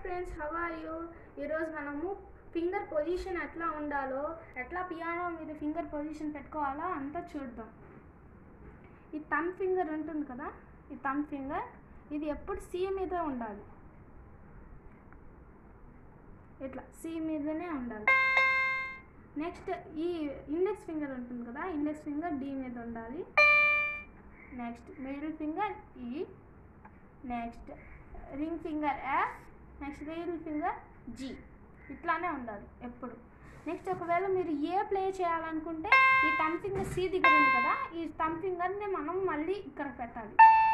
friends how are you ఈరోజు మనము finger position ఎట్లా ఉండాలో ఎట్లా పియానో మీద ఫింగర్ పొజిషన్ పెట్టుకోవాలో అంతా చూద్దాం ఈ థమ్ ఫింగర్ ఉంటుంది కదా ఈ థమ్ ఫింగర్ ఇది ఎప్పుడు సి మీద ఉండాలి ఇట్లా సి మీదనే ఉండాలి నెక్స్ట్ ఈ ఇండెక్స్ ఫింగర్ ఉంటుంది కదా ఇండెక్స్ ఫింగర్ డి మీద ఉండాలి next middle finger E next ring finger F next middle finger G ఇట్లానే ఉండాలి ఎప్పుడు నెక్స్ట్ ఒకవేళ మీరు ఏ ప్లే చేయాలనుకుంటే ఈ థమ్ ఫింగర్ సి దగ్గర ఉంది కదా ఈ థమ్ ఫింగర్ని మనం మళ్ళీ ఇక్కడ పెట్టాలి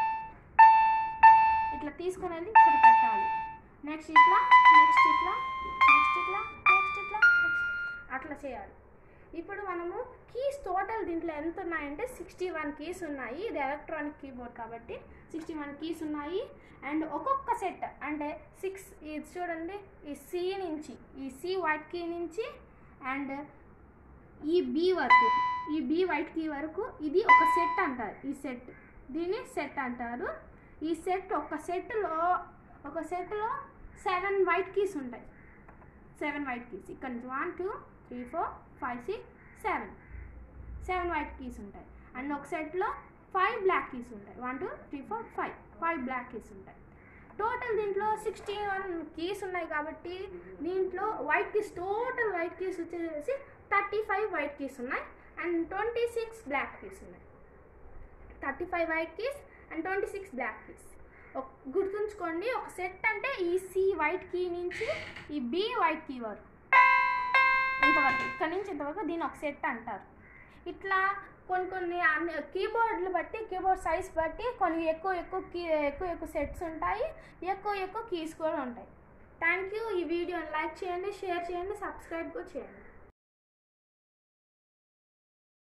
ఇట్లా తీసుకుని వెళ్ళి ఇక్కడ పెట్టాలి నెక్స్ట్ ఇట్లా నెక్స్ట్ ఇట్లా నెక్స్ట్ ఇట్లా నెక్స్ట్ ఇట్లా నెక్స్ట్ అట్లా చేయాలి ఇప్పుడు మనము కీస్ టోటల్ దీంట్లో ఎంత ఉన్నాయంటే సిక్స్టీ వన్ కీస్ ఉన్నాయి ఇది ఎలక్ట్రానిక్ కీబోర్డ్ కాబట్టి సిక్స్టీ వన్ కీస్ ఉన్నాయి అండ్ ఒక్కొక్క సెట్ అంటే సిక్స్ ఇది చూడండి ఈ సి నుంచి ఈ సి వైట్ కీ నుంచి అండ్ ఈ బి వరకు ఈ బి వైట్ కీ వరకు ఇది ఒక సెట్ అంటారు ఈ సెట్ దీన్ని సెట్ అంటారు ఈ సెట్ ఒక సెట్లో ఒక సెట్లో సెవెన్ వైట్ కీస్ ఉంటాయి సెవెన్ వైట్ కీస్ ఇక్కడ నుంచి one two three four five six seven seven white keys ఉంటాయి అండ్ ఒక సెట్లో ఫైవ్ బ్లాక్ కీస్ ఉంటాయి one two three four five five black keys ఉంటాయి టోటల్ దీంట్లో సిక్స్టీ వన్ కీస్ ఉన్నాయి కాబట్టి దీంట్లో white keys total white keys వచ్చేసి థర్టీ ఫైవ్ వైట్ కీస్ ఉన్నాయి and twenty six black keys ఉన్నాయి thirty five white keys and twenty six black keys గుర్తుంచుకోండి ఒక సెట్ అంటే ఈ సి వైట్ కీ నుంచి ఈ బి వైట్ కీ వరకు ఇంతవరకు ఇక్కడ నుంచి ఇంతవరకు దీని ఒక సెట్ అంటారు ఇట్లా కొన్ని కొన్ని అన్ని కీబోర్డ్లు బట్టి కీబోర్డ్ సైజ్ బట్టి కొన్ని ఎక్కువ ఎక్కువ కీ ఎక్కువ ఎక్కువ సెట్స్ ఉంటాయి ఎక్కువ ఎక్కువ కీస్ కూడా ఉంటాయి థ్యాంక్ యూ ఈ వీడియోని లైక్ చేయండి షేర్ చేయండి సబ్స్క్రైబ్ కూడా చేయండి